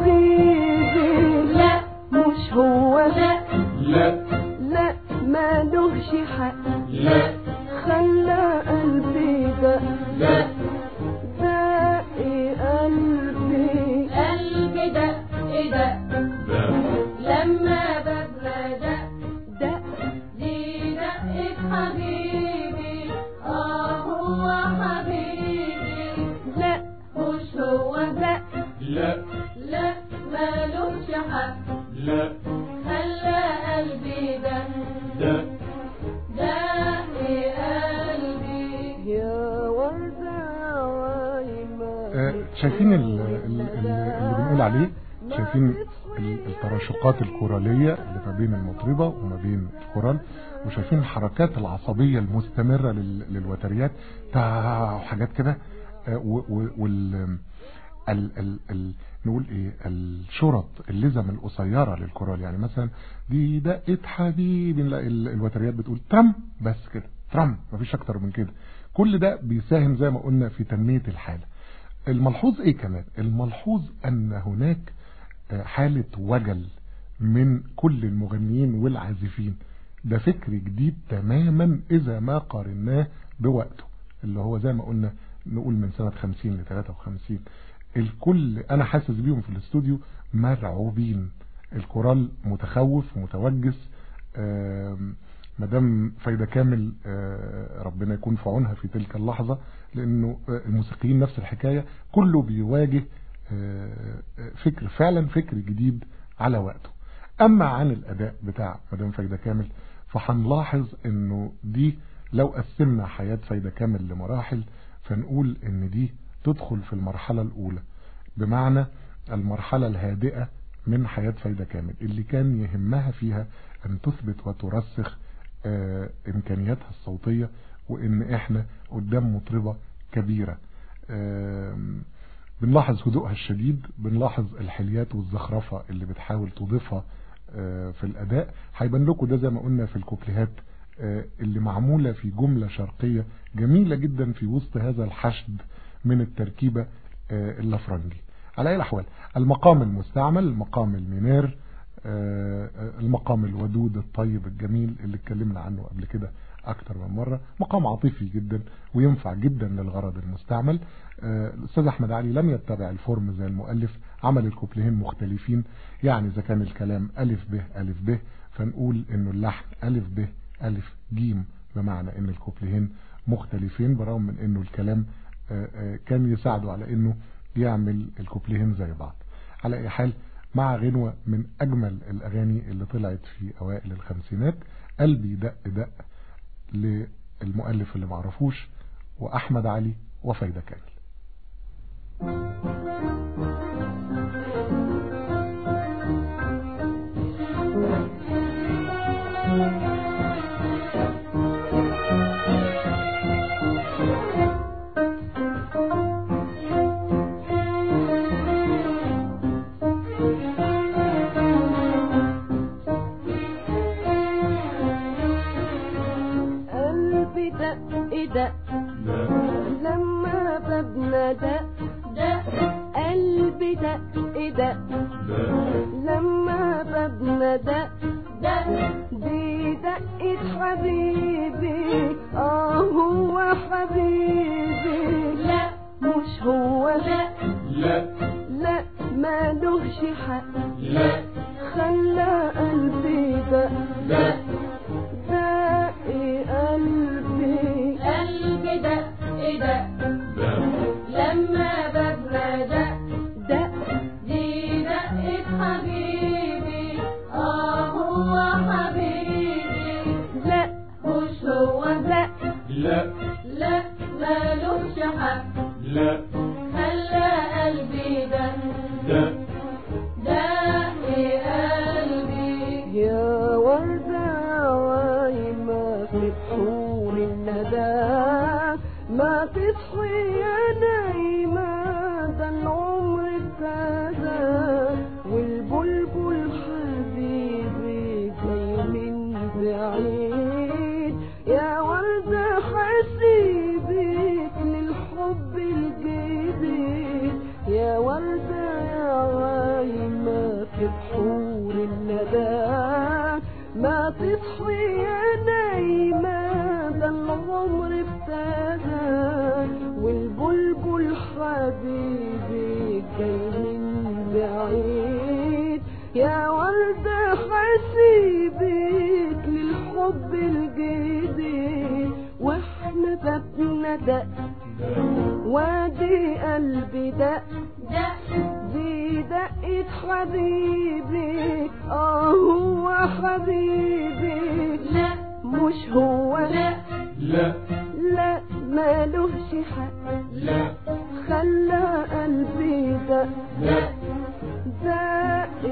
حبيبي لا مش هو لا لا لا مالهش حق لا خلى قلبي دق لا دق قلبي قلبي دق دق لا لما ببقى دق دق دي دقة حبيبي اه هو حبيبي لا مش هو لا لا لا مالوش حق لا خلى قلبي دق لا دق قلبي يا وردة عايمة آه، شايفين ال- ال- ال- اللي بنقول عليه شايفين ال- التراشقات الكورالية اللي ما بين المطربة وما بين الكورال وشايفين الحركات العصبية المستمرة لل- للوتريات تا وحاجات كده آه، و- و- وال ال ال ال نقول ايه الشرط اللزم القصيرة للكورال يعني مثلا دي دقة حبيبي لا ال- الوتريات بتقول ترم بس كده ترم مفيش اكتر من كده كل ده بيساهم زي ما قلنا في تنمية الحالة الملحوظ ايه كمان الملحوظ ان هناك آه، حالة وجل من كل المغنيين والعازفين ده فكر جديد تماما اذا ما قارناه بوقته اللي هو زي ما قلنا نقول من سنة 50 ل 53 الكل انا حاسس بيهم في الاستوديو مرعوبين الكورال متخوف ومتوجس آم، مدام فايدة كامل آه، ربنا يكون في عونها في تلك اللحظة لانه آه، الموسيقيين نفس الحكاية كله بيواجه آه، آه، فكر فعلا فكر جديد على وقته اما عن الاداء بتاع مدام فايدة كامل فهنلاحظ انه دي لو قسمنا حياة فايدة كامل لمراحل فنقول ان دي تدخل في المرحلة الاولى بمعنى المرحلة الهادئة من حياة فايدة كامل اللي كان يهمها فيها ان تثبت وترسخ آه، امكانياتها الصوتية وان احنا قدام مطربة كبيرة آم، بنلاحظ هدوءها الشديد بنلاحظ الحليات والزخرفة اللي بتحاول تضيفها آه، في الاداء هيبان لكم ده زي ما قلنا في الكوبليهات آه، اللي معمولة في جملة شرقية جميلة جدا في وسط هذا الحشد من التركيبة آه، اللفرنجي على اي الاحوال المقام المستعمل المقام المنير آه، آه، المقام الودود الطيب الجميل اللي اتكلمنا عنه قبل كده اكتر من مرة مقام عاطفي جدا وينفع جدا للغرض المستعمل آه، الاستاذ احمد علي لم يتبع الفورم زي المؤلف عمل الكوبليهين مختلفين يعني اذا كان الكلام الف ب الف ب فنقول انه اللحن الف ب الف جيم بمعنى ان الكوبليهين مختلفين برغم من انه الكلام آه، آه، كان يساعده على انه يعمل الكوبليهين زي بعض على اي حال مع غنوة من اجمل الاغاني اللي طلعت في اوائل الخمسينات قلبي دق دق للمؤلف اللي معرفوش واحمد علي وفايدة كامل قلبي دق دق لا لما ببنى دق دق قلبي دق دق لا لما ببنى دق دق دي دقة حبيبي اه هو حبيبي لا مش هو لا لا لا مالهش حق لا خلى قلبي دق لا دق قلبي قلبي دق دق لا لما ببقى دق دق دي دقة حبيبي اه هو حبيبي لا مش هو لا لا لا مالوش حق لا خلى قلبي دق لا دق قلبي يا وردة عايمة في بحور الندى ما تصحي يا نايمة ده العمر ابتدى والبلبل حبيبي جاي من بعيد يا وردة حسيبك للحب الجديد يا وردة يا تصحي يا نايمة ده العمر ابتدى والبلبل حبيبي جاي من بعيد يا وردة حسيبك للحب الجديد واحنا بابنا دق وادي قلبي دق دق دي دقة حبيبك اه هو حبيبك لا مش هو لا لا لا مالوش حق لا خلى قلبي دق لا دق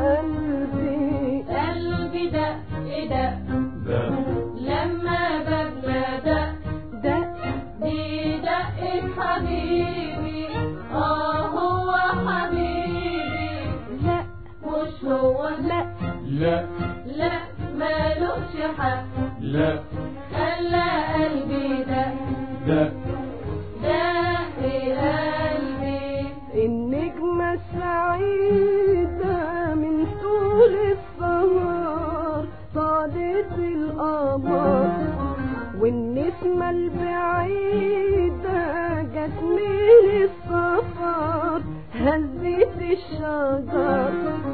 قلبي قلبي دق دق لا لما ببنى دق دق دي دقة حبيبي اه هو حبيبي لا مش هو لا لا لا مالوش حق لا خلى قلبي دق لا دق قلبي النجمة السعيدة من طول السهر طالت القمر والنسمة البعيدة جت من السفر هزت الشجر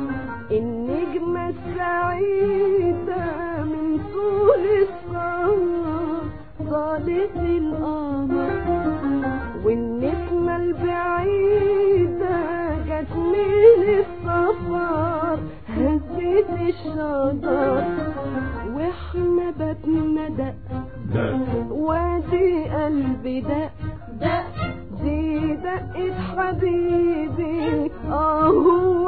النجمة السعيدة من طول السهر طالت القمر والنسمة البعيدة جت من السفر هزت الشجر واحنا باتنا دق لا وادي قلبي دق دق دي دقة حبيبي اه هو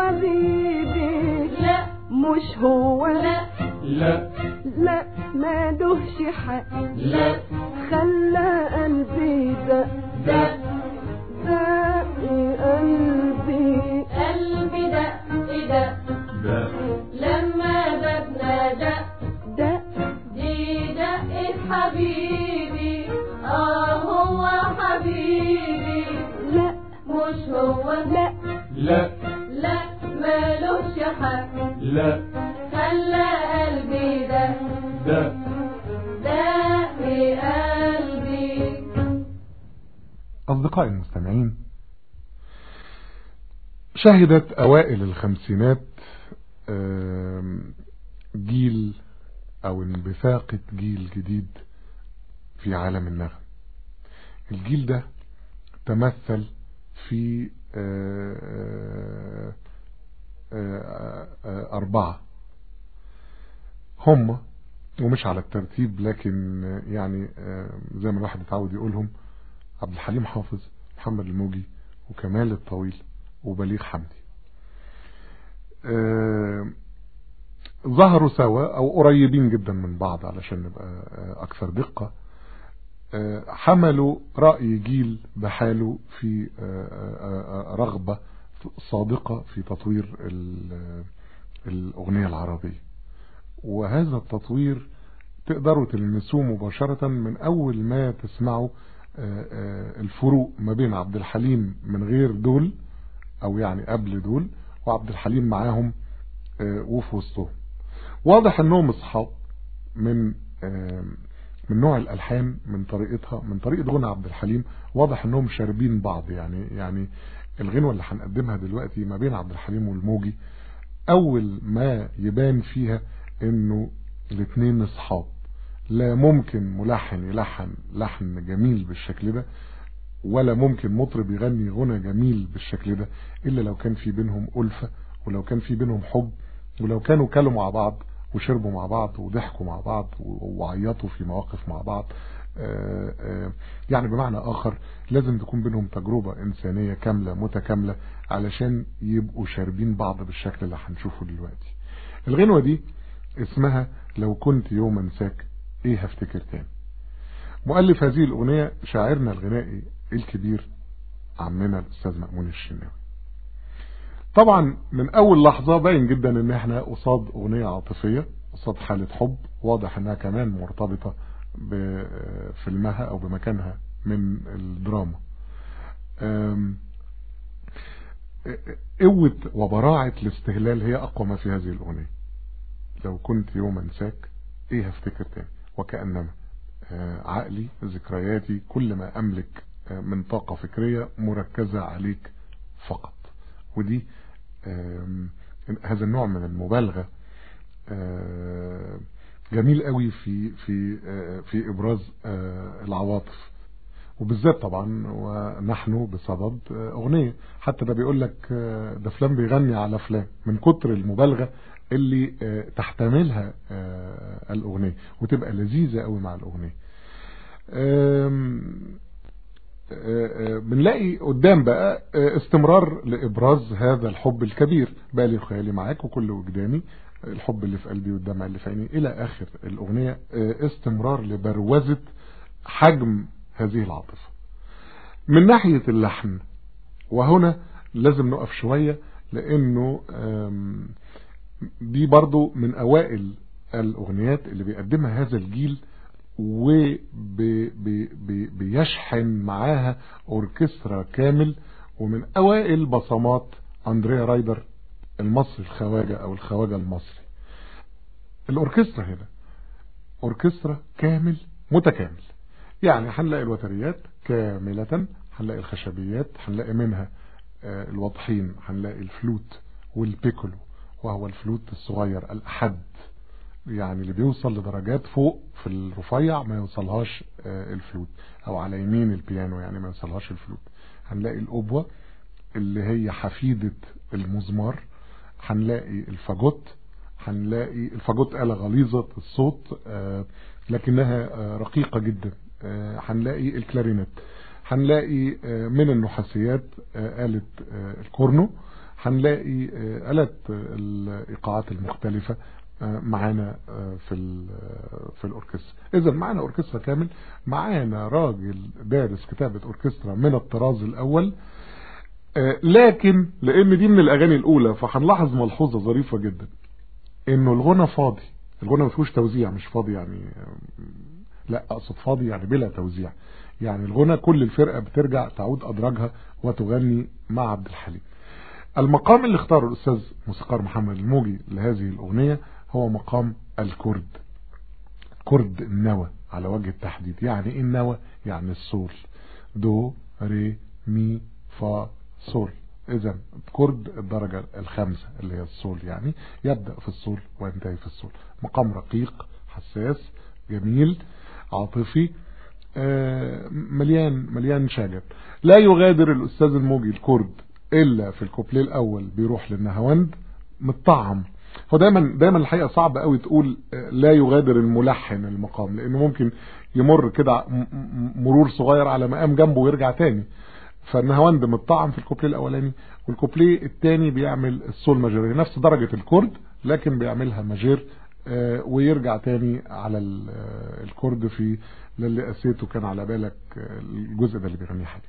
حبيبي لا مش هو لا لا لا مالوش حق لا خلى قلبي دق لا دق قلبي قلبي دق دق لا لما ببنى دق دق دي دقة حبيبي اه هو حبيبي لا مش هو لا لا لا مالوش حق لا خلى قلبي دق لا دق قلبي أصدقائي المستمعين شهدت أوائل الخمسينات آم، جيل أو انبثاقة جيل جديد في عالم النغم الجيل ده تمثل في آه، آه، آه، أربعة هم ومش على الترتيب لكن آه، يعني آه، زي ما الواحد اتعود يقولهم عبد الحليم حافظ محمد الموجي وكمال الطويل وبليغ حمدي آه، ظهروا سوا او قريبين جدا من بعض علشان نبقى آه، اكثر دقة آه، حملوا رأي جيل بحاله في آه، آه، آه، رغبة صادقة في تطوير ال- الأغنية العربية وهذا التطوير تقدروا تلمسوه مباشرة من أول ما تسمعوا آه، آه، الفروق ما بين عبد الحليم من غير دول أو يعني قبل دول وعبد الحليم معاهم آه، وفي وسطهم واضح انهم اصحاب من آه، من نوع الالحان من طريقتها من طريقه غنى عبد الحليم واضح انهم شاربين بعض يعني يعني الغنوه اللي هنقدمها دلوقتي ما بين عبد الحليم والموجي اول ما يبان فيها انه الاثنين اصحاب لا ممكن ملحن يلحن لحن جميل بالشكل ده ولا ممكن مطرب يغني غنى جميل بالشكل ده الا لو كان في بينهم ألفة ولو كان في بينهم حب ولو كانوا كلوا مع بعض وشربوا مع بعض وضحكوا مع بعض وعيطوا في مواقف مع بعض آه، آه، يعني بمعنى آخر لازم تكون بينهم تجربة إنسانية كاملة متكاملة علشان يبقوا شاربين بعض بالشكل اللي هنشوفه دلوقتي الغنوة دي اسمها لو كنت يوم انساك ايه هفتكر تاني مؤلف هذه الأغنية شاعرنا الغنائي الكبير عمنا الأستاذ مأمون الشناوي طبعا من أول لحظة باين جدا ان احنا قصاد أغنية عاطفية قصاد حالة حب واضح انها كمان مرتبطة بفيلمها او بمكانها من الدراما أم، قوة وبراعة الاستهلال هي أقوى ما في هذه الأغنية لو كنت يوم انساك ايه هفتكر تاني وكأنما آه، عقلي ذكرياتي كل ما املك آه، من طاقة فكرية مركزة عليك فقط ودي آم، هذا النوع من المبالغة آه، جميل قوي في في آه، في ابراز آه، العواطف وبالذات طبعا ونحن بصدد آه، اغنيه حتى ده بيقول لك آه، ده فلان بيغني على فلان من كتر المبالغه اللي آه، تحتملها آه، الاغنيه وتبقى لذيذه قوي مع الاغنيه آم، آه، آه، بنلاقي قدام بقى آه، استمرار لابراز هذا الحب الكبير بالي خيالي معاك وكل وجداني الحب اللي في قلبي والدمع اللي في عيني الى اخر الاغنيه آه، استمرار لبروزه حجم هذه العاطفه من ناحيه اللحن وهنا لازم نقف شويه لانه آم، دي برضو من اوائل الاغنيات اللي بيقدمها هذا الجيل وبيشحن معاها اوركسترا كامل ومن اوائل بصمات اندريا رايدر المصري الخواجة او الخواجة المصري الاوركسترا هنا اوركسترا كامل متكامل يعني هنلاقي الوتريات كاملة هنلاقي الخشبيات هنلاقي منها آه، الواضحين هنلاقي الفلوت والبيكولو وهو الفلوت الصغير الأحد يعني اللي بيوصل لدرجات فوق في الرفيع ما يوصلهاش آه، الفلوت او على يمين البيانو يعني ما يوصلهاش الفلوت هنلاقي الأوبوة اللي هي حفيدة المزمار هنلاقي الفاجوت هنلاقي الفاجوت آلة غليظة الصوت آه، لكنها آه، رقيقة جدا آه، هنلاقي الكلارينت هنلاقي آه، من النحاسيات آه، آلة آه، الكورنو هنلاقي آه، آلات آه، الإيقاعات المختلفة آه، معانا آه، في ال- آه، في الأوركسترا إذا معانا أوركسترا كامل معانا راجل دارس كتابة أوركسترا من الطراز الأول آه، لكن لأن دي من الأغاني الأولى فهنلاحظ ملحوظة ظريفة جدا إنه الغنى فاضي الغنى ما فيهوش توزيع مش فاضي يعني لا أقصد فاضي يعني بلا توزيع يعني الغنى كل الفرقة بترجع تعود أدراجها وتغني مع عبد الحليم المقام اللي اختاره الأستاذ موسيقار محمد الموجي لهذه الأغنية هو مقام الكرد كرد النوى على وجه التحديد يعني ايه النوى يعني الصول دو ري مي فا صول اذا كرد الدرجة الخامسة اللي هي الصول يعني يبدأ في الصول وينتهي في الصول مقام رقيق حساس جميل عاطفي آه، مليان مليان شجر لا يغادر الأستاذ الموجي الكرد إلا في الكوبليه الأول بيروح للنهاوند متطعم هو دايما دايما الحقيقه صعب قوي تقول آه، لا يغادر الملحن المقام لانه ممكن يمر كده م- م- مرور صغير على مقام جنبه ويرجع تاني فالنهاوند متطعم في الكوبليه الاولاني والكوبليه الثاني بيعمل السول ماجير نفس درجه الكورد لكن بيعملها ماجير آه، ويرجع تاني على ال- آه، الكورد في للي قسيته كان على بالك آه، الجزء ده اللي بيغنيه حاجه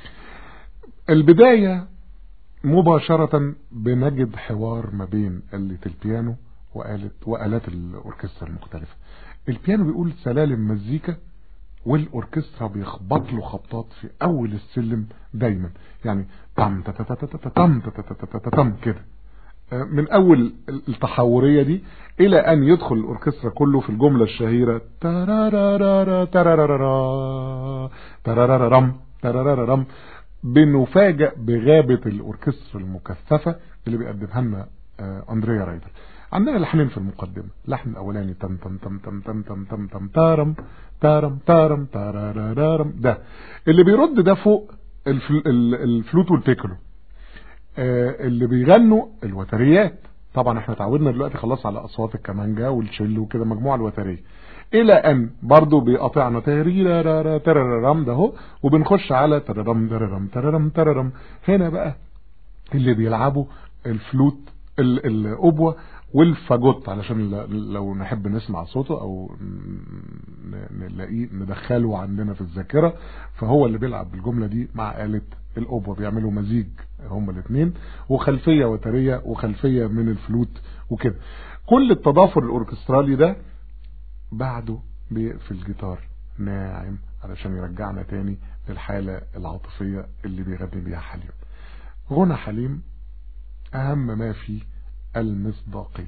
البدايه مباشرة بنجد حوار ما بين آلة البيانو وآلة وآلات الأوركسترا المختلفة البيانو بيقول سلالم مزيكا والأوركسترا بيخبط له خبطات في أول السلم دايما يعني تم تم تم كده من أول التحورية دي إلى أن يدخل الأوركسترا كله في الجملة الشهيرة ترارارارا ترارارارا ترارارارم ترارارارم بنفاجأ بغابة الأوركسترا المكثفة اللي بيقدمها لنا آه، أندريا رايدر عندنا لحنين في المقدمة اللحن الأولاني تم تم تم تم تم تم تم تم تارم تارم تارم تارارارم ده اللي بيرد ده فوق الفل- ال- الفلوت والبيكولو آه، اللي بيغنوا الوتريات طبعا احنا اتعودنا دلوقتي خلاص على اصوات الكمانجا والشيلو وكده مجموعه الوتريه الى ان برضو بيقاطعنا تريرارارا ترررم ده اهو وبنخش على تررم تررم تررم تررم هنا بقى اللي بيلعبوا الفلوت ال- الاوبوه والفاجوت علشان ل- لو نحب نسمع صوته او ن- نلاقيه ندخله عندنا في الذاكره فهو اللي بيلعب بالجمله دي مع آلة الاوبوه بيعملوا مزيج هما الاثنين وخلفيه وتريه وخلفيه من الفلوت وكده كل التضافر الاوركسترالي ده بعده بيقفل الجيتار ناعم علشان يرجعنا تاني للحالة العاطفية اللي بيغني بيها حليم غنى حليم أهم ما فيه المصداقية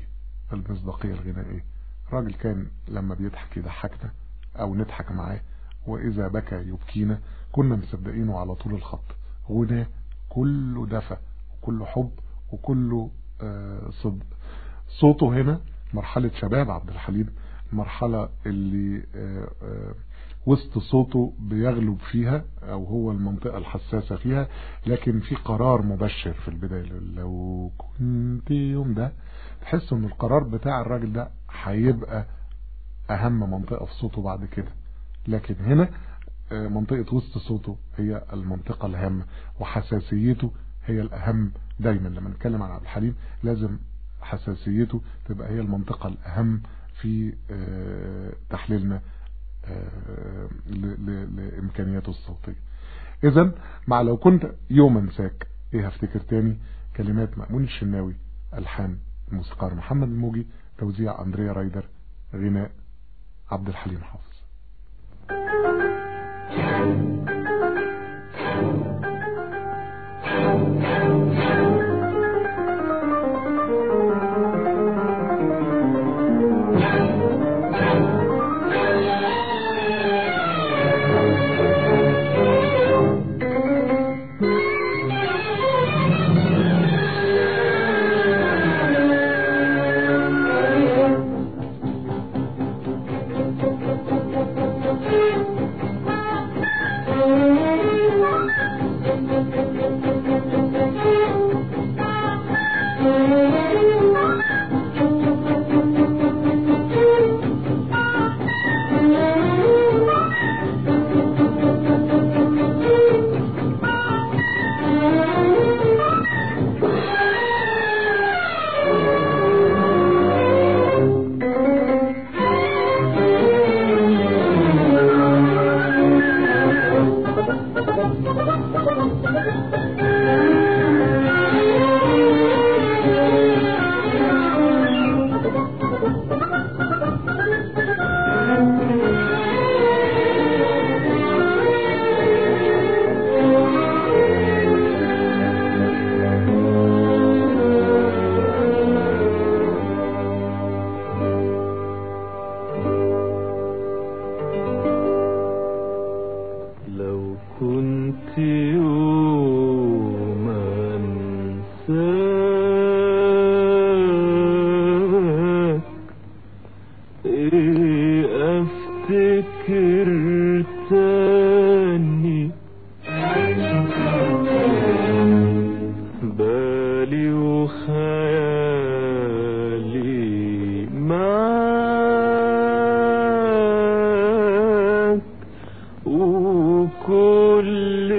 المصداقية الغنائية الراجل كان لما بيضحك يضحكنا او نضحك معاه واذا بكى يبكينا كنا مصدقينه على طول الخط غناه كله دفى وكله حب وكله آه، صدق صوته هنا مرحلة شباب عبد الحليم المرحلة اللي آه، آه، وسط صوته بيغلب فيها او هو المنطقة الحساسة فيها لكن في قرار مبشر في البداية لو كنت يوم ده تحس ان القرار بتاع الراجل ده هيبقى اهم منطقة في صوته بعد كده لكن هنا آه، منطقة وسط صوته هي المنطقة الهامة وحساسيته هي الأهم دايما لما نتكلم عن عبد الحليم لازم حساسيته تبقى هي المنطقة الأهم في آه، تحليلنا آه، ل- ل- لإمكانياته الصوتية إذا مع لو كنت يوم انساك إيه هفتكر تاني كلمات مأمون الشناوي ألحان الموسيقار محمد الموجي توزيع أندريا رايدر غناء عبد الحليم حافظ لو كنت يوم انساك ايه افتكر تاني بالي وخيالي معاك وكل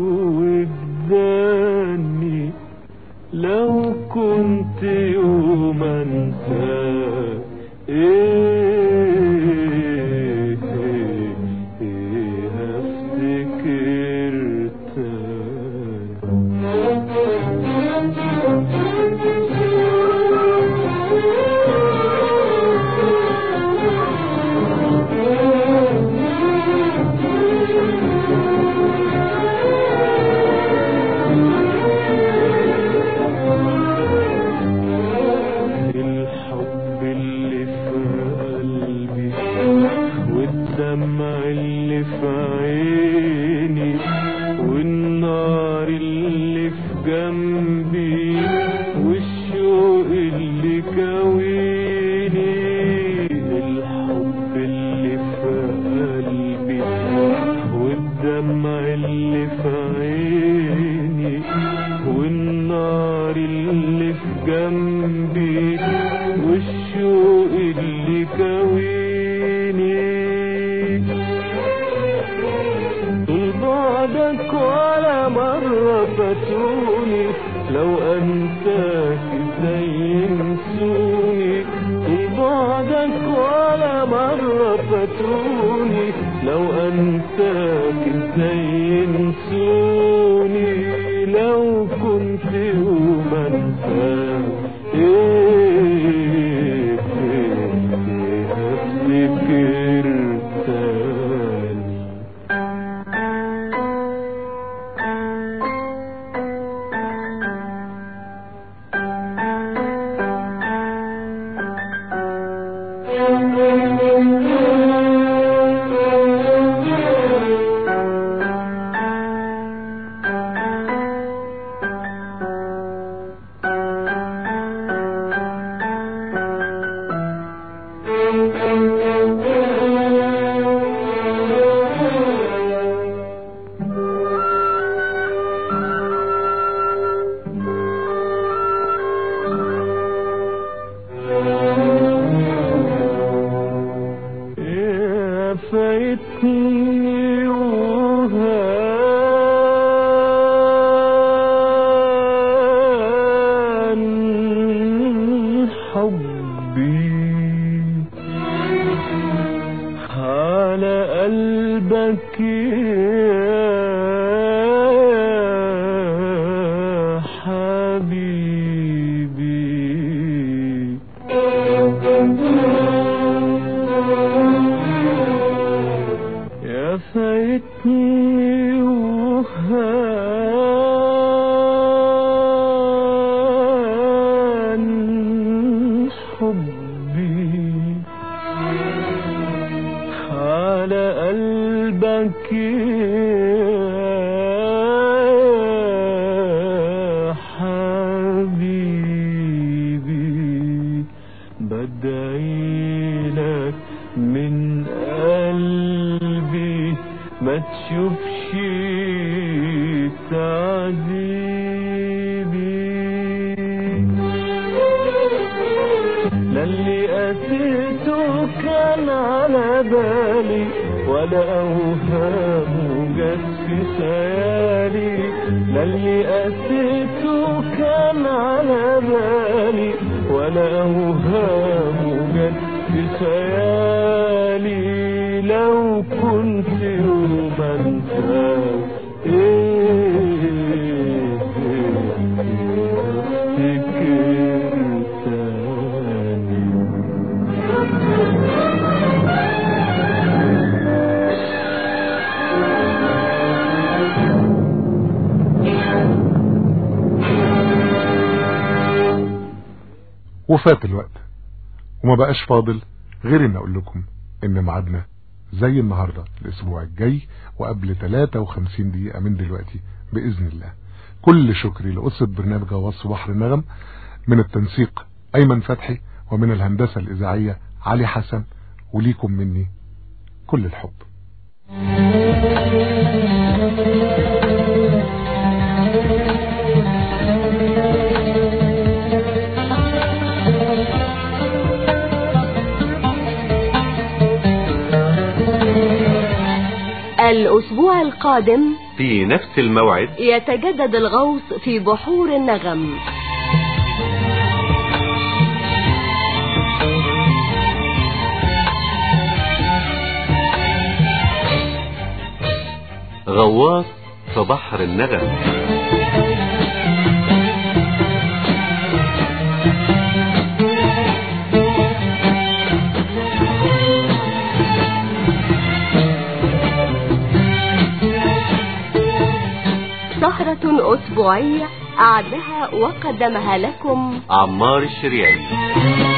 وجداني لو كنت يوم انساك ايه ايه ايه هفتكر تاني الحب اللي في قلبي والدمع اللي في عيني والنار اللي في جنبي والشوق اللي كويني الحب اللي في قلبي والدمع اللي في عيني والنار اللي في جنبي والشوق اللي كويني طول بعدك ولا مرة فاتوني لو أنساك ازاي ينسوني طول بعدك ولا مرة فاتوني لو أنساك ازاي ينسوني لو كنت يوم أنساك إيه إيه إيه أفتكر تاني حبيبي يا فايتني وهان حبي على قلبك يا حبيبي بدعي لك من قلبي ما تشوفش تعذيبي للي قسيته كان على بالي ولا أوهام جت في خيالي للي قسيته كان على بالي ولا أوهام جت في خيالي لو كنت يوم انساك ايه افتكر تاني وفات الوقت وما بقاش فاضل غير ان اقول لكم ان ميعادنا زي النهارده الاسبوع الجاي وقبل 53 دقيقه من دلوقتي باذن الله كل شكري لأسرة برنامج غواص بحر النغم من التنسيق ايمن فتحي ومن الهندسه الاذاعيه علي حسن وليكم مني كل الحب الأسبوع القادم في نفس الموعد يتجدد الغوص في بحور النغم غواص في بحر النغم سهرة أسبوعية أعدها وقدمها لكم عمار الشريعي